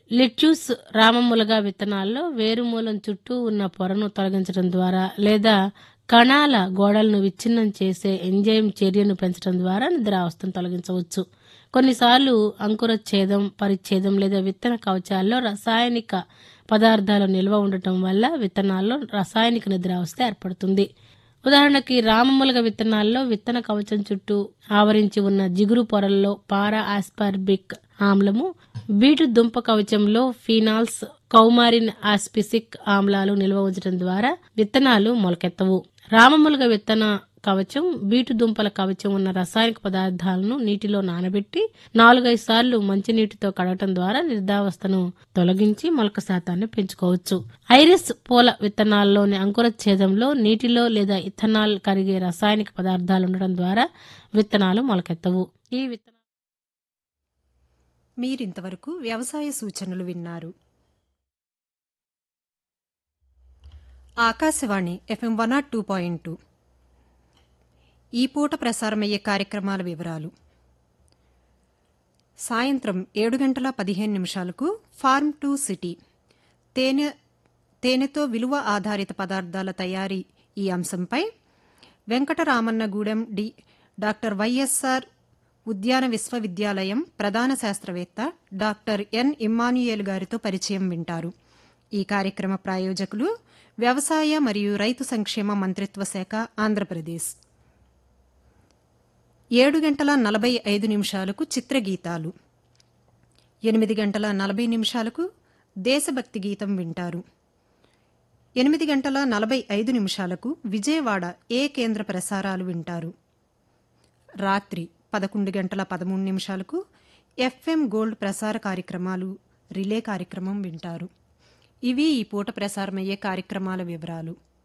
లిట్యూస్ రామములగా విత్తనాల్లో వేరుమూలం చుట్టూ ఉన్న పొరను తొలగించడం ద్వారా లేదా కణాల గోడలను విచ్ఛిన్నం చేసే ఎంజైమ్ చర్యను పెంచడం ద్వారా నిద్రావస్థను తొలగించవచ్చు కొన్నిసార్లు అంకురఛేదం పరిచ్ఛేదం లేదా విత్తన కవచాల్లో రసాయనిక పదార్థాలు నిల్వ ఉండటం వల్ల విత్తనాల్లో రసాయనిక నిద్రావస్థ ఏర్పడుతుంది ఉదాహరణకి రామములగ విత్తనాల్లో విత్తన కవచం చుట్టూ ఆవరించి ఉన్న జిగురు పొరల్లో పారా ఆస్పార్బిక్ ఆమ్లము బీటు దుంప కవచంలో ఫీనాల్స్ కౌమారిన్ ఆస్పిసిక్ ఆమ్లాలు నిల్వ ఉంచడం ద్వారా విత్తనాలు మొలకెత్తవు రామములగ విత్తన కవచం బీటు దుంపల కవచం ఉన్న రసాయనిక పదార్థాలను నీటిలో నానబెట్టి నాలుగైదు సార్లు మంచినీటితో కడగటం ద్వారా నిర్ధావస్థను తొలగించి మొలక శాతాన్ని పెంచుకోవచ్చు ఐరిస్ పూల విత్తనాల్లోని అంకురఛేదంలో నీటిలో లేదా ఇథనాల్ కరిగే రసాయనిక పదార్థాలు ఉండడం ద్వారా విత్తనాలు మొలకెత్తవు ఈ విత్తనాలు మీరింతవరకు వ్యవసాయ సూచనలు విన్నారు Akashvani FM one nought two point two ఈ పూట ప్రసారమయ్యే కార్యక్రమాల వివరాలు సాయంత్రం ఏడు గంటల పదిహేను నిమిషాలకు ఫార్మ్ టు సిటీ తేనె తేనెతో విలువ ఆధారిత పదార్థాల తయారీ ఈ అంశంపై వెంకటరామన్నగూడెం డి డాక్టర్ వైఎస్ఆర్ ఉద్యాన విశ్వవిద్యాలయం ప్రధాన శాస్త్రవేత్త డాక్టర్ ఎన్ ఇమ్మాన్యుయేల్ గారితో పరిచయం వింటారు ఈ కార్యక్రమ ప్రాయోజకులు వ్యవసాయ మరియు రైతు సంక్షేమ మంత్రిత్వ శాఖ ఆంధ్రప్రదేశ్ ఏడు గంటల నలభై ఐదు నిమిషాలకు చిత్రగీతాలు ఎనిమిది గంటల నలభై నిమిషాలకు దేశభక్తి గీతం వింటారు ఎనిమిది గంటల నలభై ఐదు నిమిషాలకు విజయవాడ ఏ కేంద్ర ప్రసారాలు వింటారు రాత్రి పదకొండు గంటల పదమూడు నిమిషాలకు ఎఫ్ఎం గోల్డ్ ప్రసార కార్యక్రమాలు రిలే కార్యక్రమం వింటారు ఇవి ఈ పూట ప్రసారమయ్యే కార్యక్రమాల వివరాలు